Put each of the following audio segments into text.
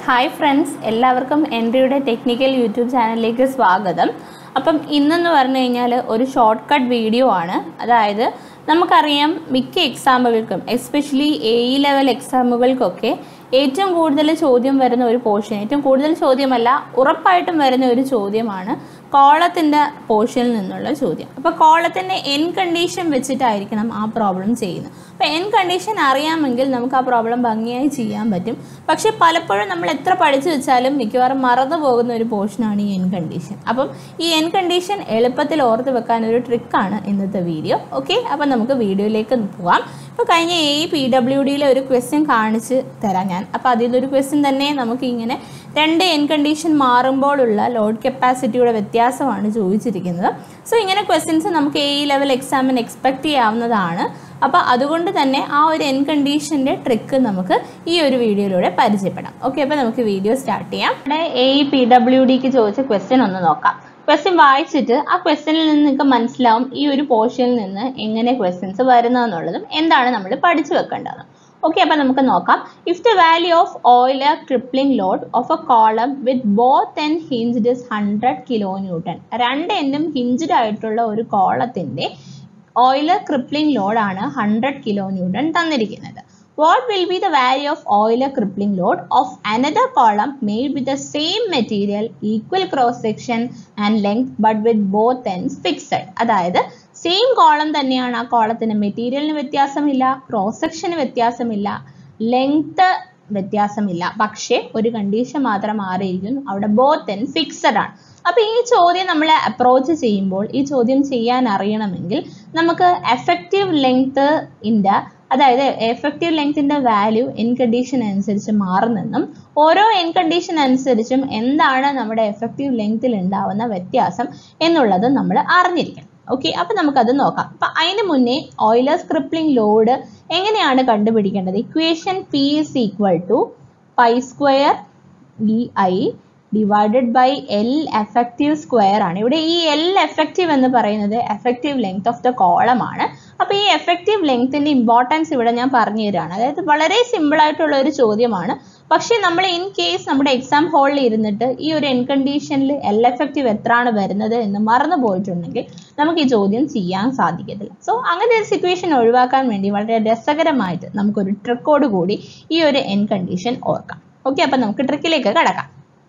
hi friends എല്ലാവർക്കും എൻട്രിയുടെ technical YouTube ചാനലിലേക്ക് സ്വാഗതം അപ്പം ഇന്നെന്ന് പറഞ്ഞു കഴിഞ്ഞാൽ ഒരു ഷോർട്ട് കട്ട് വീഡിയോ ആണ് അതായത് നമുക്കറിയാം മിക്ക എക്സാമുകൾക്കും എസ്പെഷ്യലി എ ഇ ലെവൽ എക്സാമുകൾക്കൊക്കെ ഏറ്റവും കൂടുതൽ ചോദ്യം വരുന്ന ഒരു പോർഷൻ ഏറ്റവും കൂടുതൽ ചോദ്യമല്ല ഉറപ്പായിട്ടും വരുന്ന ഒരു ചോദ്യമാണ് കോളത്തിൻ്റെ പോർഷനിൽ നിന്നുള്ള ചോദ്യം അപ്പോൾ കോളത്തിൻ്റെ എൻ കണ്ടീഷൻ വെച്ചിട്ടായിരിക്കണം ആ പ്രോബ്ലം ചെയ്യുന്നത് അപ്പോൾ എൻ കണ്ടീഷൻ അറിയാമെങ്കിൽ നമുക്ക് ആ പ്രോബ്ലം ഭംഗിയായി ചെയ്യാൻ പറ്റും പക്ഷേ പലപ്പോഴും നമ്മൾ എത്ര പഠിച്ചു വെച്ചാലും മിക്കവാറും മറന്നു പോകുന്ന ഒരു പോർഷനാണ് ഈ എൻ കണ്ടീഷൻ അപ്പം ഈ എൻ കണ്ടീഷൻ എളുപ്പത്തിൽ ഓർത്ത് വെക്കാൻ ഒരു ട്രിക്കാണ് ഇന്നത്തെ വീഡിയോ ഓക്കെ അപ്പം നമുക്ക് വീഡിയോയിലേക്ക് പോകാം ഇപ്പോൾ കഴിഞ്ഞ എ പി ഡബ്ല്യു ഡിയിലെ ഒരു ക്വസ്റ്റ്യൻ കാണിച്ച് തരാം ഞാൻ അപ്പോൾ അതിൽ നിന്നൊരു ക്വസ്റ്റ്യൻ തന്നെ നമുക്ക് ഇങ്ങനെ രണ്ട് എൻ കണ്ടീഷൻ മാറുമ്പോഴുള്ള ലോഡ് കപ്പാസിറ്റിയുടെ വ്യത്യാസമാണ് ചോദിച്ചിരിക്കുന്നത് സോ ഇങ്ങനെ ക്വസ്റ്റ്യൻസ് നമുക്ക് എ ലെവൽ എക്സാമിന് എക്സ്പെക്ട് ചെയ്യാവുന്നതാണ് അപ്പോൾ അതുകൊണ്ട് തന്നെ ആ ഒരു എൻ കണ്ടീഷൻ്റെ ട്രിക്ക് നമുക്ക് ഈ ഒരു വീഡിയോയിലൂടെ പരിചയപ്പെടാം ഓക്കെ അപ്പോൾ നമുക്ക് വീഡിയോ സ്റ്റാർട്ട് ചെയ്യാം ഇവിടെ എ പി ഡബ്ല്യു ഡിക്ക് ചോദിച്ച ക്വസ്റ്റ്യൻ ഒന്ന് നോക്കാം ക്വസ്റ്റ്യൻ വായിച്ചിട്ട് ആ ക്വസ്റ്റ്യനിൽ നിന്ന് നിങ്ങൾക്ക് മനസ്സിലാവും ഈ ഒരു പോർഷനിൽ നിന്ന് എങ്ങനെ ക്വസ്റ്റ്യൻസ് വരുന്നതെന്നുള്ളതും എന്താണ് നമ്മൾ പഠിച്ചു വെക്കേണ്ടത് ഓക്കെ അപ്പോൾ നമുക്ക് നോക്കാം if the value of Euler crippling load of a column with both end hinged is hundred kilo newton രണ്ട് എന്നും ഹിഞ്ച്ഡ് ആയിട്ടുള്ള ഒരു കോളത്തിന്റെ ഓയിലർ ക്രിപ്ലിംഗ് ലോഡാണ് ഹൺഡ്രഡ് കിലോ ന്യൂട്ടൺ തന്നിരിക്കുന്നത് what will be the value of Euler crippling load of another column made with the same material equal cross section and length but with both ends fixed അതായത് same column തന്നെയാണ് ആ കോളത്തിന് മെറ്റീരിയലിന് വ്യത്യാസമില്ല cross സെക്ഷന് വ്യത്യാസമില്ല length വ്യത്യാസമില്ല പക്ഷേ ഒരു condition മാത്രം മാറിയിരിക്കുന്നു അവിടെ ബോത്ത് എൻ ഫിക്സഡ് ആണ് അപ്പൊ ഈ ചോദ്യം നമ്മൾ അപ്രോച്ച് ചെയ്യുമ്പോൾ ഈ ചോദ്യം ചെയ്യാൻ അറിയണമെങ്കിൽ നമുക്ക് എഫക്റ്റീവ് ലെങ്ത് ഇൻ്റെ അതായത് എഫക്റ്റീവ് ലെങ്തിന്റെ വാല്യൂ എൻ കണ്ടീഷൻ അനുസരിച്ച് മാറുന്നെന്നും ഓരോ എൻ കണ്ടീഷൻ അനുസരിച്ചും എന്താണ് നമ്മുടെ എഫക്റ്റീവ് ലെങ്തിൽ ഉണ്ടാവുന്ന വ്യത്യാസം എന്നുള്ളത് നമ്മൾ അറിഞ്ഞിരിക്കണം ഓക്കെ അപ്പൊ നമുക്കത് നോക്കാം അപ്പൊ അതിന് മുന്നേ ഓയിലേഴ്സ് ക്രിപ്ലിംഗ് ലോഡ് എങ്ങനെയാണ് കണ്ടുപിടിക്കേണ്ടത് equation P is equal to pi square E I divided by L effective square ആണ് ഇവിടെ ഈ എൽ എഫക്റ്റീവ് എന്ന് പറയുന്നത് effective length of the column ആണ് അപ്പൊ ഈ എഫക്റ്റീവ് ലെങ്ത്തിന്റെ ഇമ്പോർട്ടൻസ് ഇവിടെ ഞാൻ പറഞ്ഞു തരാണ് അതായത് വളരെ സിമ്പിൾ ആയിട്ടുള്ള ഒരു ചോദ്യമാണ് പക്ഷേ നമ്മൾ ഇൻ കേസ് നമ്മുടെ എക്സാം ഹാളിൽ ഇരുന്നിട്ട് ഈ ഒരു എൻ കണ്ടീഷനിൽ എൽ എഫക്റ്റീവ് എത്രയാണ് വരുന്നത് എന്ന് മറന്നു പോയിട്ടുണ്ടെങ്കിൽ നമുക്ക് ഈ ചോദ്യം ചെയ്യാൻ സാധിക്കത്തില്ല സോ അങ്ങനെ ഒരു സിറ്റുവേഷൻ ഒഴിവാക്കാൻ വേണ്ടി വളരെ രസകരമായിട്ട് നമുക്കൊരു ട്രിക്കോട് കൂടി ഈ ഒരു എൻ കണ്ടീഷൻ ഓർക്കാം ഓക്കെ അപ്പൊ നമുക്ക് ട്രിക്കിലേക്ക് കടക്കാം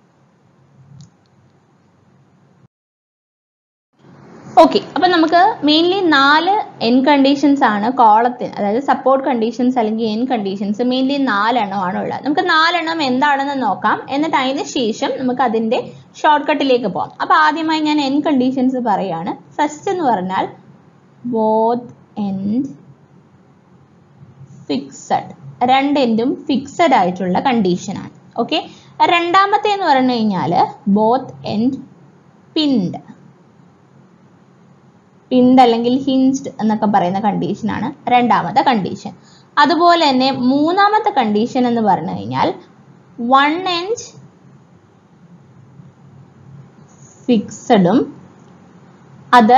ഓക്കെ അപ്പൊ നമുക്ക് മെയിൻലി നാല് എൻ കണ്ടീഷൻസ് ആണ് കോളത്തിന് അതായത് സപ്പോർട്ട് കണ്ടീഷൻസ് അല്ലെങ്കിൽ എൻ കണ്ടീഷൻസ് മെയിൻലി നാലെണ്ണമാണ് ഉള്ളത് നമുക്ക് നാലെണ്ണം എന്താണെന്ന് നോക്കാം എന്നിട്ട് അതിന് ശേഷം നമുക്ക് അതിന്റെ ഷോർട്ട് കട്ടിലേക്ക് പോകാം അപ്പൊ ആദ്യമായി ഞാൻ എൻ കണ്ടീഷൻസ് പറയാണ് ഫസ്റ്റ് എന്ന് പറഞ്ഞാൽ ബോത്ത് എൻഡ് ഫിക്സഡ് രണ്ട് എൻഡും ഫിക്സഡ് ആയിട്ടുള്ള കണ്ടീഷനാണ് ഓക്കെ രണ്ടാമത്തെ എന്ന് പറഞ്ഞു കഴിഞ്ഞാൽ ബോത്ത് എൻഡ് പിൻഡ് പിൻഡ് അല്ലെങ്കിൽ ഹിഞ്ച്ഡ് എന്നൊക്കെ പറയുന്ന കണ്ടീഷനാണ് രണ്ടാമത്തെ കണ്ടീഷൻ അതുപോലെ തന്നെ മൂന്നാമത്തെ കണ്ടീഷൻ എന്ന് പറഞ്ഞു കഴിഞ്ഞാൽ വൺ എൻഡ് ഫിക്സഡും അതർ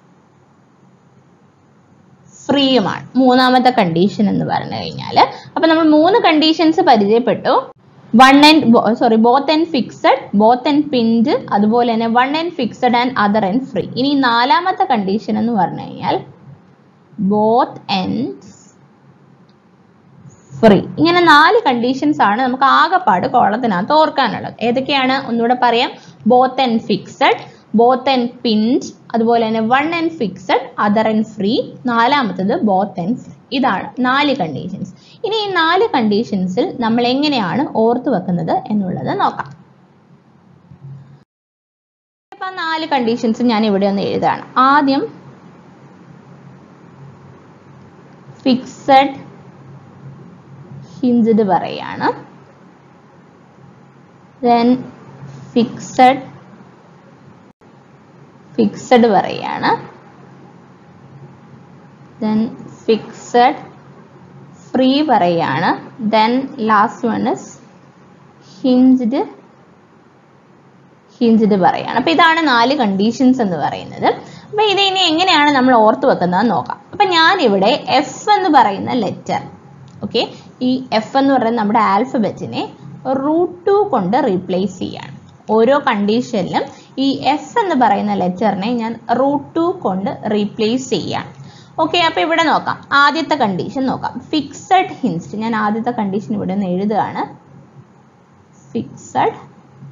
ഫ്രീയുമാണ് മൂന്നാമത്തെ കണ്ടീഷൻ എന്ന് പറഞ്ഞു കഴിഞ്ഞാൽ അപ്പൊ നമ്മൾ മൂന്ന് കണ്ടീഷൻസ് പരിചയപ്പെട്ടു one end sorry both end fixed both end pinned അതുപോലെ തന്നെ one end fixed end other end free ഇനി നാലാമത്തെ കണ്ടീഷൻ എന്ന് പറഞ്ഞു കഴിഞ്ഞാൽ ബോത്ത് ആൻഡ് ഫ്രീ ഇങ്ങനെ നാല് കണ്ടീഷൻസ് ആണ് നമുക്ക് ആകെപ്പാട് കോളത്തിനകത്ത് ഓർക്കാനുള്ളത് ഏതൊക്കെയാണ് ഒന്നുകൂടെ പറയാം both end fixed both end pinned അതുപോലെ തന്നെ one end fixed other end free നാലാമത്തത് ബോത്ത് ആൻഡ് ഫ്രീ ഇതാണ് നാല് കണ്ടീഷൻസ് ഇനി ഈ നാല് കണ്ടീഷൻസിൽ നമ്മൾ എങ്ങനെയാണ് ഓർത്തു വെക്കുന്നത് എന്നുള്ളത് നോക്കാം അപ്പൊ നാല് കണ്ടീഷൻസ് ഞാൻ ഇവിടെ ഒന്ന് എഴുതാണ് ആദ്യം ഫിക്സഡ് ഹിഞ്ചഡ് പറയാണ് ദെൻ ഫിക്സഡ് ഫിക്സഡ് പറയാണ് ദെൻ ഫിക്സഡ് ഫ്രീ പറയാണ് then last one is hinged hinged പറയാണ് അപ്പൊ ഇതാണ് നാല് കണ്ടീഷൻസ് എന്ന് പറയുന്നത് അപ്പൊ ഇത് ഇനി എങ്ങനെയാണ് നമ്മൾ ഓർത്ത് വെക്കുന്നത് നോക്കാം അപ്പൊ ഞാൻ ഇവിടെ എഫ് എന്ന് പറയുന്ന ലെറ്റർ ഓക്കെ ഈ എഫ് എന്ന് പറയുന്ന നമ്മുടെ ആൽഫബറ്റിനെ റൂട്ട് ടു കൊണ്ട് റീപ്ലേസ് ചെയ്യാണ് ഓരോ കണ്ടീഷനിലും ഈ എഫ് എന്ന് പറയുന്ന ലെറ്ററിനെ ഞാൻ റൂട്ട് ടു കൊണ്ട് റീപ്ലേസ് ചെയ്യാണ് ഓക്കെ അപ്പോൾ ഇവിടെ നോക്കാം ആദ്യത്തെ കണ്ടീഷൻ നോക്കാം ഫിക്സഡ് ഹിൻസ്ഡ് ഞാൻ ആദ്യത്തെ കണ്ടീഷൻ ഇവിടെ നിന്ന് എഴുതുകയാണ് ഫിക്സഡ്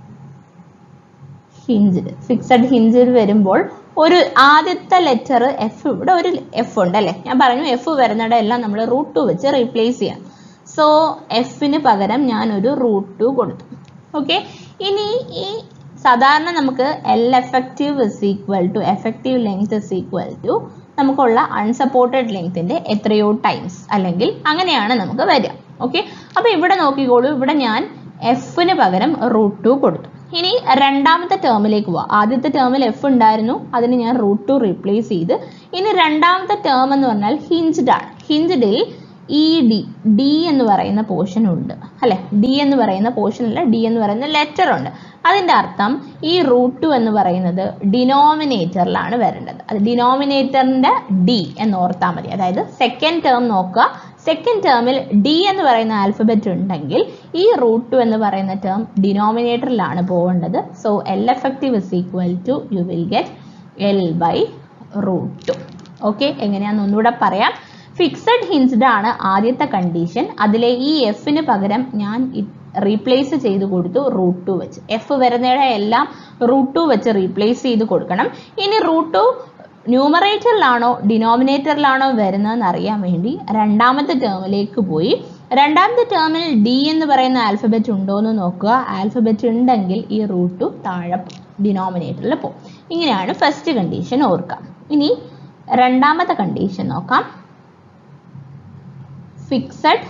ഹിഞ്ചഡ് ഫിക്സഡ് ഹിഞ്ചഡ് വരുമ്പോൾ ഒരു ആദ്യത്തെ ലെറ്റർ എഫ് ഇവിടെ ഒരു എഫ് ഉണ്ട് അല്ലേ ഞാൻ പറഞ്ഞു എഫ് വരുന്നിടം എല്ലാം നമ്മൾ റൂട്ട് ടു വെച്ച് റീപ്ലേസ് ചെയ്യാം സോ എഫിന് പകരം ഞാൻ ഒരു റൂട്ട് ടു കൊടുത്തു ഓക്കെ ഇനി ഈ സാധാരണ നമുക്ക് L effective is equal to effective length is equal to നമുക്കുള്ള അൺസപ്പോർട്ടഡ് ലെങ്തിന്റെ എത്രയോ ടൈംസ് അല്ലെങ്കിൽ അങ്ങനെയാണ് നമുക്ക് വരിക ഓക്കെ അപ്പോൾ ഇവിടെ നോക്കിക്കോളൂ ഇവിടെ ഞാൻ എഫിന് പകരം റൂട്ട് ടു കൊടുത്തു ഇനി രണ്ടാമത്തെ ടേമിലേക്ക് പോവാം ആദ്യത്തെ ടേമിൽ എഫ് ഉണ്ടായിരുന്നു അതിന് ഞാൻ റൂട്ട് ടു റീപ്ലേസ് ചെയ്ത് ഇനി രണ്ടാമത്തെ ടേം എന്ന് പറഞ്ഞാൽ ഹിഞ്ച്ഡ് ആണ് ഹിഞ്ച്ഡിൽ ഇ ഡി ഡി എന്ന് പറയുന്ന പോർഷൻ ഉണ്ട് അല്ലെ ഡി എന്ന് പറയുന്ന പോർഷൻ അല്ല ഡി എന്ന് പറയുന്ന ലെറ്റർ ഉണ്ട് അതിന്റെ അർത്ഥം ഈ റൂട്ട് ടു എന്ന് പറയുന്നത് ഡിനോമിനേറ്ററിലാണ് വരേണ്ടത് അത് ഡിനോമിനേറ്ററിന്റെ ഡി എന്ന് ഓർത്താൽ മതി അതായത് സെക്കൻഡ് ടേം നോക്കുക സെക്കൻഡ് ടേമിൽ ഡി എന്ന് പറയുന്ന ആൽഫബറ്റ് ഉണ്ടെങ്കിൽ ഈ റൂട്ട് ടു എന്ന് പറയുന്ന ടേം ഡിനോമിനേറ്ററിലാണ് പോകേണ്ടത് so L effective is equal to you will get L by root two okay എങ്ങനെയാണെന്ന് ഒന്നുകൂടെ പറയാം ഫിക്സഡ് ഹിൻസ്ഡ് ആണ് ആദ്യത്തെ കണ്ടീഷൻ അതിലെ ഈ എഫിന് പകരം ഞാൻ റീപ്ലേസ് ചെയ്ത് കൊടുത്തു റൂട്ട് ടു വെച്ച് എഫ് വരുന്നയുടെ എല്ലാം റൂട്ട് ടു വെച്ച് റീപ്ലേസ് ചെയ്ത് കൊടുക്കണം ഇനി റൂട്ട് ടു ന്യൂമറേറ്ററിലാണോ ഡിനോമിനേറ്ററിലാണോ വരുന്നതെന്ന് അറിയാൻ വേണ്ടി രണ്ടാമത്തെ ടേമിലേക്ക് പോയി രണ്ടാമത്തെ ടേമിൽ ഡി എന്ന് പറയുന്ന ആൽഫബറ്റ് ഉണ്ടോ എന്ന് നോക്കുക ആൽഫബറ്റ് ഉണ്ടെങ്കിൽ ഈ റൂട്ട് ടു താഴെ ഡിനോമിനേറ്ററിൽ പോകും ഇങ്ങനെയാണ് ഫസ്റ്റ് കണ്ടീഷൻ ഓർക്കാം ഇനി രണ്ടാമത്തെ കണ്ടീഷൻ നോക്കാം ഫിക്സഡ്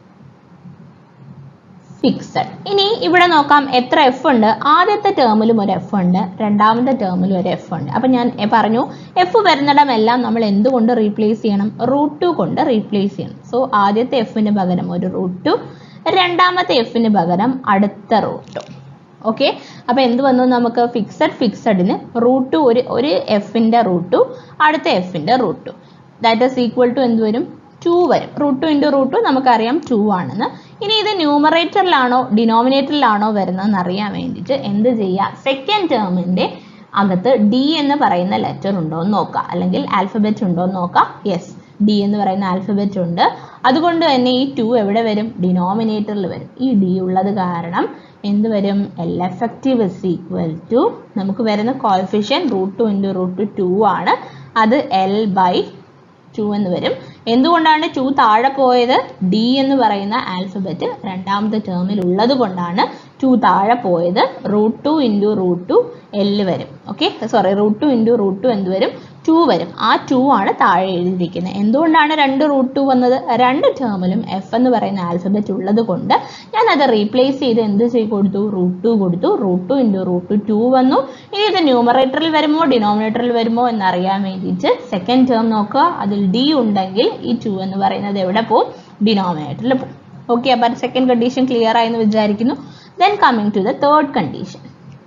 ഫിക്സഡ് ഇനി ഇവിടെ നോക്കാം എത്ര എഫ് ഉണ്ട് ആദ്യത്തെ ടേമിലും ഒരു എഫ് ഉണ്ട് രണ്ടാമത്തെ ടേമിലും ഒരു എഫ് ഉണ്ട് അപ്പം ഞാൻ പറഞ്ഞു എഫ് വരുന്നിടമെല്ലാം നമ്മൾ എന്തുകൊണ്ട് റീപ്ലേസ് ചെയ്യണം റൂട്ട് ടു കൊണ്ട് റീപ്ലേസ് ചെയ്യണം സോ ആദ്യത്തെ എഫിന് പകരം ഒരു റൂട്ട് ടു രണ്ടാമത്തെ എഫിന് പകരം അടുത്ത റൂട്ട് ടു ഓക്കെ അപ്പോൾ എന്ത് വന്നു നമുക്ക് ഫിക്സഡ് ഫിക്സഡിന് റൂട്ട് ടു ഒരു ഒരു എഫിൻ്റെ റൂട്ട് ടു അടുത്ത എഫിൻ്റെ root two that is equal to എന്ത് വരും ടു വരും root two into root two നമുക്കറിയാം ടു ആണെന്ന് ഇനി ഇത് ന്യൂമറേറ്ററിലാണോ ഡിനോമിനേറ്ററിലാണോ വരുന്നതെന്ന് അറിയാൻ വേണ്ടിയിട്ട് എന്ത് ചെയ്യുക സെക്കൻഡ് ടേമിൻ്റെ അകത്ത് ഡി എന്ന് പറയുന്ന ലെറ്റർ ഉണ്ടോ എന്ന് നോക്കുക അല്ലെങ്കിൽ ആൽഫബറ്റ് ഉണ്ടോ എന്ന് നോക്കാം യെസ് ഡി എന്ന് പറയുന്ന ആൽഫബറ്റ് ഉണ്ട് അതുകൊണ്ട് തന്നെ ഈ ടു എവിടെ വരും ഡിനോമിനേറ്ററിൽ വരും ഈ ഡി ഉള്ളത് കാരണം എന്ത് വരും L effective is equal to നമുക്ക് വരുന്ന coefficient root two into root two ആണ് അത് എൽ ബൈ ടു എന്ന് വരും എന്തുകൊണ്ടാണ് ടു താഴെ പോയത് ഡി എന്ന് പറയുന്ന ആൽഫബറ്റ് രണ്ടാമത്തെ ടേമിൽ ഉള്ളത് കൊണ്ടാണ് ടു താഴെ പോയത് root two into root two എല്ല് വരും okay sorry root two into root two എന്ത് വരും ടു വരും ആ ടു ആണ് താഴെ എഴുതിയിരിക്കുന്നത് എന്തുകൊണ്ടാണ് രണ്ട് റൂട്ട് ടു വന്നത് രണ്ട് ടേമിലും എഫ് എന്ന് പറയുന്ന ആൽഫബറ്റ് ഉള്ളത് കൊണ്ട് ഞാൻ അത് റീപ്ലേസ് ചെയ്ത് എന്ത് ചെയ്ത് കൊടുത്തു റൂട്ട് ടു കൊടുത്തു root two into root two വന്നു ഇനി ഇത് ന്യൂമറേറ്ററിൽ വരുമോ ഡിനോമിനേറ്ററിൽ വരുമോ എന്നറിയാൻ വേണ്ടിയിട്ട് സെക്കൻഡ് ടേം നോക്കുക അതിൽ ഡി ഉണ്ടെങ്കിൽ ഈ ടു എന്ന് പറയുന്നത് എവിടെ പോകും ഡിനോമിനേറ്ററിൽ പോകും ഓക്കെ അപ്പം സെക്കൻഡ് കണ്ടീഷൻ ക്ലിയർ ആയെന്ന് വിചാരിക്കുന്നു then coming to the third condition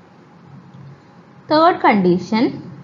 third condition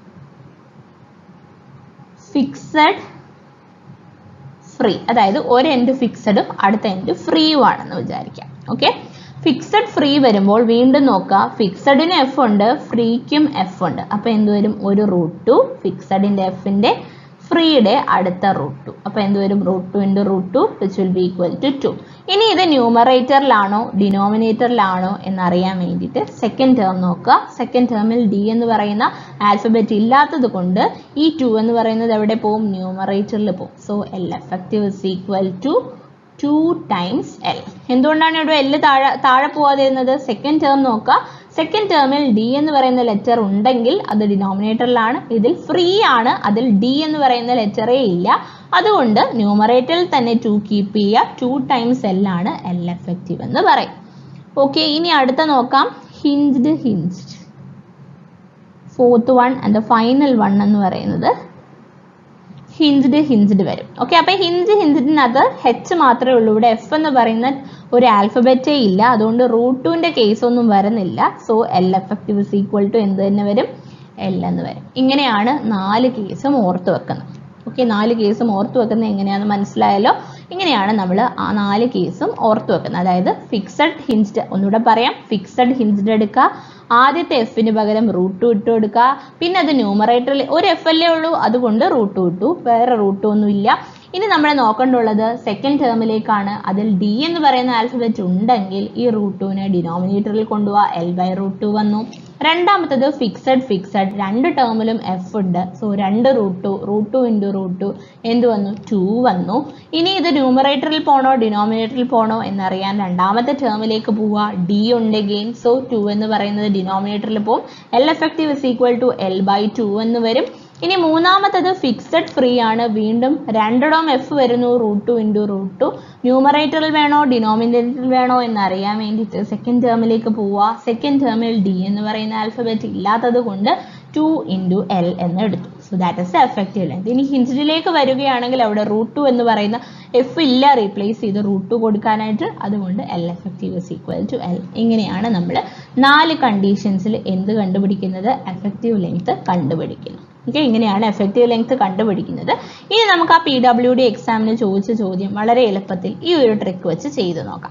fixed free അതായത് ഒരു എൻഡ് ഫിക്സഡും അടുത്ത എൻഡ് ഫ്രീയും ആണെന്ന് വിചാരിക്കാം ഓക്കെ ഫിക്സഡ് ഫ്രീ വരുമ്പോൾ വീണ്ടും നോക്കുക ഫിക്സഡിന് എഫ് ഉണ്ട് ഫ്രീക്കും എഫ് ഉണ്ട് അപ്പോൾ എന്ത് വരും ഒരു റൂട്ട് ടു ഫിക്സഡിൻ്റെ എഫിൻ്റെ ഫ്രീയുടെ അടുത്ത റൂട്ട് ടു അപ്പോൾ എന്ത് വരും root two into root two which will be equal to two ഇനി ഇത് ന്യൂമറേറ്ററിലാണോ ഡിനോമിനേറ്ററിലാണോ എന്നറിയാൻ വേണ്ടിയിട്ട് സെക്കൻഡ് ടേം നോക്കുക സെക്കൻഡ് ടേമിൽ ഡി എന്ന് പറയുന്ന ആൽഫബറ്റ് ഇല്ലാത്തത് കൊണ്ട് ഈ ടു എന്ന് പറയുന്നത് എവിടെ പോകും ന്യൂമറേറ്ററിൽ പോകും so L effective is equal to two times L എന്തുകൊണ്ടാണ് ഇവിടെ എൽ താഴെ താഴെ പോവാതിരുന്നത് സെക്കൻഡ് ടേം നോക്കുക സെക്കൻഡ് ടേമിൽ ഡി എന്ന് പറയുന്ന ലെറ്റർ ഉണ്ടെങ്കിൽ അത് ഡിനോമിനേറ്ററിലാണ് ഇതിൽ ഫ്രീ ആണ് അതിൽ ഡി എന്ന് പറയുന്ന ലെറ്ററേ ഇല്ല അതുകൊണ്ട് ന്യൂമറേറ്ററിൽ തന്നെ ടു കീപ്പ് ചെയ്യുക ടു ടൈംസ് എൽ ആണ് എൽ എഫക്റ്റീവ് എന്ന് പറയും ഓക്കെ ഇനി അടുത്ത നോക്കാം hinged hinged fourth one and final one എന്ന് പറയുന്നത് ഹിഞ്ച്ഡ് ഹിഞ്ച്ഡ് വരും ഓക്കെ അപ്പോൾ ഹിഞ്ച് ഹിഞ്ച്ഡിനകത്ത് ഹെച്ച് മാത്രമേ ഉള്ളൂ ഇവിടെ എഫ് എന്ന് പറയുന്ന ഒരു ആൽഫബറ്റേ ഇല്ല അതുകൊണ്ട് റൂട്ട് ടുവിൻ്റെ കേസ് ഒന്നും വരുന്നില്ല so L effective is equal to എന്ത് തന്നെ വരും എൽ എന്ന് വരും ഇങ്ങനെയാണ് നാല് കേസും ഓർത്ത് വെക്കുന്നത് ഓക്കെ നാല് കേസും ഓർത്ത് വെക്കുന്നത് എങ്ങനെയാണെന്ന് മനസ്സിലായല്ലോ ഇങ്ങനെയാണ് നമ്മൾ ആ നാല് കേസും ഓർത്ത് വെക്കുന്നത് അതായത് ഫിക്സഡ് ഹിൻസ്ഡ് ഒന്നുകൂടെ പറയാം ഫിക്സഡ് ഹിൻസ്ഡ് എടുക്കുക ആദ്യത്തെ എഫിന് പകരം റൂട്ട് ടു ഇട്ട് കൊടുക്കുക പിന്നെ അത് ന്യൂമറേറ്ററിൽ ഒരു എഫ് അല്ലേ ഉള്ളൂ അതുകൊണ്ട് റൂട്ട് ടു ഇട്ടു വേറെ റൂട്ട് ഒന്നും ഇല്ല ഇനി നമ്മൾ നോക്കേണ്ടുള്ളത് സെക്കൻഡ് ടേമിലേക്കാണ് അതിൽ ഡി എന്ന് പറയുന്ന ആൽഫബറ്റ് ഉണ്ടെങ്കിൽ ഈ റൂട്ട് ടുവിനെ ഡിനോമിനേറ്ററിൽ കൊണ്ടുപോവാ എൽ ബൈ റൂട്ട് ടു വന്നു രണ്ടാമത്തത് ഫിക്സഡ് ഫിക്സഡ് രണ്ട് ടേമിലും എഫ് ഉണ്ട് സോ രണ്ട് root two root two into root two എന്ത് വന്നു ടു വന്നു ഇനി ഇത് ന്യൂമറേറ്ററിൽ പോണോ ഡിനോമിനേറ്ററിൽ പോണോ എന്നറിയാൻ രണ്ടാമത്തെ ടേമിലേക്ക് പോവുക ഡി ഉണ്ട് ഗെയിൻ സോ ടു എന്ന് പറയുന്നത് ഡിനോമിനേറ്ററിൽ പോകും L effective is equal to L by two എന്ന് വരും ഇനി മൂന്നാമത്തത് ഫിക്സഡ് ഫ്രീ ആണ് വീണ്ടും രണ്ടിടവും എഫ് വരുന്നു root two into root two ന്യൂമറേറ്ററിൽ വേണോ ഡിനോമിനേറ്ററിൽ വേണോ എന്ന് അറിയാൻ വേണ്ടിയിട്ട് സെക്കൻഡ് ടേമിലേക്ക് പോവുക സെക്കൻഡ് ടേമിൽ ഡി എന്ന് പറയുന്ന ആൽഫബറ്റ് ഇല്ലാത്തത് കൊണ്ട് ടു ഇൻറ്റു എൽ എന്ന് എടുത്തു so that is effective length ഇനി ഹിൻസിഡിലേക്ക് വരികയാണെങ്കിൽ അവിടെ റൂട്ട് ടു എന്ന് പറയുന്ന എഫ് ഇല്ല റീപ്ലേസ് ചെയ്ത് റൂട്ട് ടു കൊടുക്കാനായിട്ട് അതുകൊണ്ട് L effective is equal to L ഇങ്ങനെയാണ് നമ്മൾ നാല് കണ്ടീഷൻസിൽ എന്ത് കണ്ടുപിടിക്കുന്നത് എഫക്റ്റീവ് ലെങ്ത് കണ്ടുപിടിക്കുന്നു ഓക്കെ ഇങ്ങനെയാണ് എഫക്റ്റീവ് ലെങ്ത് കണ്ടുപിടിക്കുന്നത് ഇനി നമുക്ക് ആ പി ഡബ്ല്യു ഡി എക്സാമിന് ചോദിച്ച ചോദ്യം വളരെ എളുപ്പത്തിൽ ഈ ഒരു ട്രിക്ക് വെച്ച് ചെയ്ത് നോക്കാം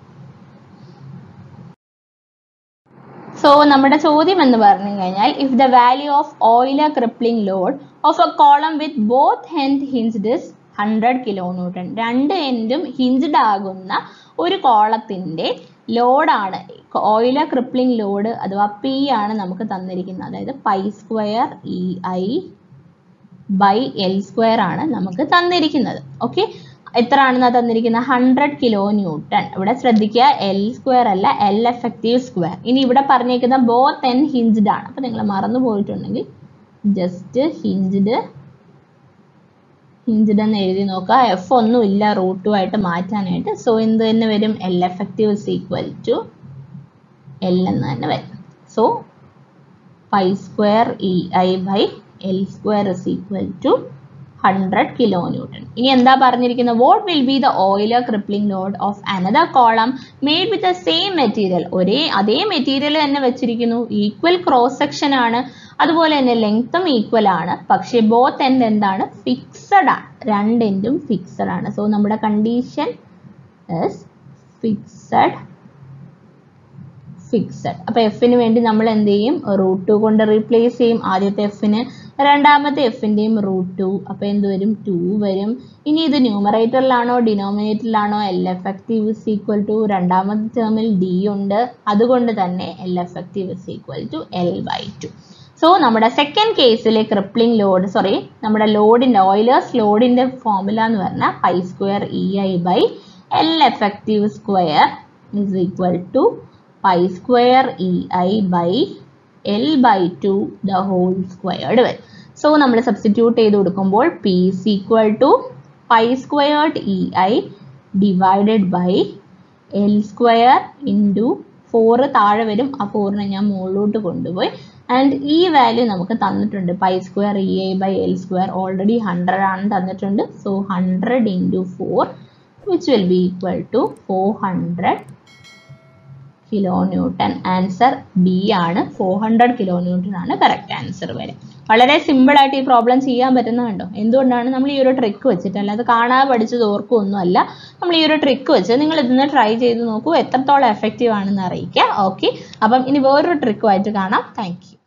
സോ നമ്മുടെ ചോദ്യം എന്ന് പറഞ്ഞു കഴിഞ്ഞാൽ if the value of Euler crippling load of a column with both end hinged is hundred kilo newton രണ്ട് എൻഡും ഹിൻസ്ഡ് ആകുന്ന ഒരു കോളത്തിന്റെ ലോഡാണ് ഓയിലർ ക്രിപ്ലിംഗ് ലോഡ് അഥവാ പി ആണ് നമുക്ക് തന്നിരിക്കുന്നത് അതായത് pi square E I by L square ആണ് നമുക്ക് തന്നിരിക്കുന്നത് ഓക്കെ എത്ര ആണെന്നാ തന്നിരിക്കുന്നത് ഹൺഡ്രഡ് കിലോ ന്യൂട്ടൺ ഇവിടെ ശ്രദ്ധിക്കുക എൽ സ്ക്വയർ അല്ല എൽ എഫക്റ്റീവ് സ്ക്വയർ ഇനി ഇവിടെ പറഞ്ഞേക്കുന്ന ബോത്ത് എൻ ഹിൻസ്ഡ് ആണ് അപ്പൊ നിങ്ങൾ മറന്നു പോയിട്ടുണ്ടെങ്കിൽ ജസ്റ്റ് ഹിൻസ്ഡ് ഹിൻസ്ഡ് എന്ന് എഴുതി നോക്കുക എഫ് ഒന്നും ഇല്ല റൂട്ട് ടു ആയിട്ട് മാറ്റാനായിട്ട് സോ എന്ത് തന്നെ വരും L effective is equal to L എന്ന് തന്നെ വരും so pi square E I by L square is equal to hundred kilo newton ഇനി എന്താ പറഞ്ഞിരിക്കുന്നത് what will be the Euler crippling load of another column made with the same material ഒരേ അതേ material തന്നെ വെച്ചിരിക്കുന്നു ഈക്വൽ ക്രോസ് സെക്ഷൻ ആണ് അതുപോലെ തന്നെ ലെങ്ത്തും ഈക്വൽ ആണ് പക്ഷേ ബോത്ത് എൻഡ് എന്താണ് ഫിക്സഡ് ആണ് രണ്ട് എൻഡും ഫിക്സഡ് ആണ് സോ നമ്മുടെ കണ്ടീഷൻ ഫിക്സഡ് ഫിക്സഡ് അപ്പൊ എഫിന് വേണ്ടി നമ്മൾ എന്ത് ചെയ്യും റൂട്ട് ടു കൊണ്ട് റീപ്ലേസ് ചെയ്യും ആദ്യത്തെ എഫിന് രണ്ടാമത്തെ എഫിന്റെയും റൂട്ട് ടു അപ്പൊ എന്ത് വരും ടു വരും ഇനി ഇത് ന്യൂമറേറ്ററിലാണോ ഡിനോമിനേറ്ററിലാണോ L effective is equal to രണ്ടാമത്തെ ടേമിൽ ഡി ഉണ്ട് അതുകൊണ്ട് തന്നെ L effective is equal to L by two so നമ്മുടെ സെക്കൻഡ് കേസിലെ ക്രിപ്ലിംഗ് ലോഡ് സോറി നമ്മുടെ ലോഡിന്റെ ഓയിലേഴ്സ് ലോഡിന്റെ ഫോർമുല എന്ന് പറഞ്ഞാൽ pi square E I by L effective square is equal to pi square E I by L by two the whole squared വരും so നമ്മൾ substitute ചെയ്ത് കൊടുക്കുമ്പോൾ P is equal to pi squared E I divided by L square into four താഴെ വരും ആ ഫോറിനെ ഞാൻ മുകളിലോട്ട് കൊണ്ടുപോയി ആൻഡ് ഈ വാല്യൂ നമുക്ക് തന്നിട്ടുണ്ട് pi square E I by L square already hundred ആണ് തന്നിട്ടുണ്ട് so hundred into four which will be equal to four hundred kilo newton answer B ആണ് ഫോർ ഹൺഡ്രഡ് കിലോ ന്യൂട്ടൺ ആണ് കറക്റ്റ് ആൻസർ വരെ വളരെ simple ആയിട്ട് ഈ problem ചെയ്യാൻ പറ്റുന്നുണ്ടോ എന്തുകൊണ്ടാണ് നമ്മൾ ഈ ഒരു ട്രിക്ക് വെച്ചിട്ട് അല്ലാതെ കാണാതെ പഠിച്ചത് ഓർക്കൊന്നുമല്ല നമ്മൾ ഈ ഒരു ട്രിക്ക് വെച്ച് നിങ്ങൾ ഇതിന്ന് ട്രൈ ചെയ്ത് നോക്കൂ എത്രത്തോളം എഫക്റ്റീവ് ആണെന്ന് അറിയിക്കുക ഓക്കെ അപ്പം ഇനി വേറൊരു ട്രിക്കുമായിട്ട് കാണാം താങ്ക് യു